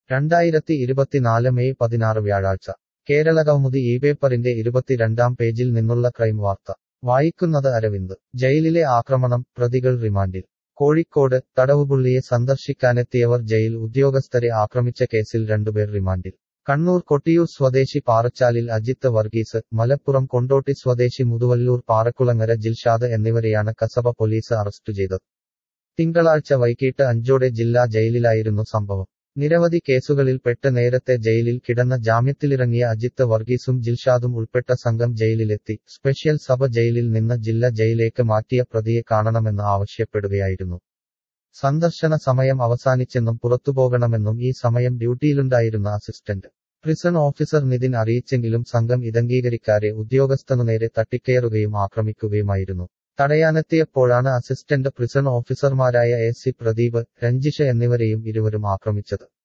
രണ്ടായിരത്തി ഇരുപത്തിനാല് മെയ് പതിനാറ് വ്യാഴാഴ്ച കേരളകൗമുദി ഈ പേപ്പറിന്റെ ഇരുപത്തിരണ്ടാം പേജിൽ നിന്നുള്ള ക്രൈം വാർത്ത വായിക്കുന്നത് അരവിന്ദ് ജയിലിലെ ആക്രമണം പ്രതികൾ റിമാൻഡിൽ കോഴിക്കോട് തടവുപുള്ളിയെ സന്ദർശിക്കാനെത്തിയവർ ജയിൽ ഉദ്യോഗസ്ഥരെ ആക്രമിച്ച കേസിൽ രണ്ടുപേർ റിമാൻഡിൽ കണ്ണൂർ കൊട്ടിയൂർ സ്വദേശി പാറച്ചാലിൽ അജിത്ത് വർഗീസ് മലപ്പുറം കൊണ്ടോട്ടി സ്വദേശി മുതുവല്ലൂർ പാറക്കുളങ്ങര ജിൽഷാദ് എന്നിവരെയാണ് കസബ പോലീസ് അറസ്റ്റ് ചെയ്തത് തിങ്കളാഴ്ച വൈകിട്ട് അഞ്ചോടെ ജില്ലാ ജയിലിലായിരുന്നു സംഭവം നിരവധി കേസുകളിൽ പെട്ട് നേരത്തെ ജയിലിൽ കിടന്ന ജാമ്യത്തിലിറങ്ങിയ അജിത്ത് വർഗീസും ജിൽഷാദും ഉൾപ്പെട്ട സംഘം ജയിലിലെത്തി സ്പെഷ്യൽ സബ ജയിലിൽ നിന്ന് ജില്ല ജയിലേക്ക് മാറ്റിയ പ്രതിയെ കാണണമെന്ന് ആവശ്യപ്പെടുകയായിരുന്നു സന്ദർശന സമയം അവസാനിച്ചെന്നും പുറത്തുപോകണമെന്നും ഈ സമയം ഡ്യൂട്ടിയിലുണ്ടായിരുന്ന അസിസ്റ്റന്റ് പ്രിസൺ ഓഫീസർ നിതിൻ അറിയിച്ചെങ്കിലും സംഘം ഇതംഗീകരിക്കാരെ ഉദ്യോഗസ്ഥനു നേരെ തട്ടിക്കയറുകയും ആക്രമിക്കുകയുമായിരുന്നു തടയാനെത്തിയപ്പോഴാണ് അസിസ്റ്റന്റ് പ്രിസൺ ഓഫീസർമാരായ എ സി പ്രദീപ് രഞ്ജിഷ എന്നിവരെയും ഇരുവരും ആക്രമിച്ചത്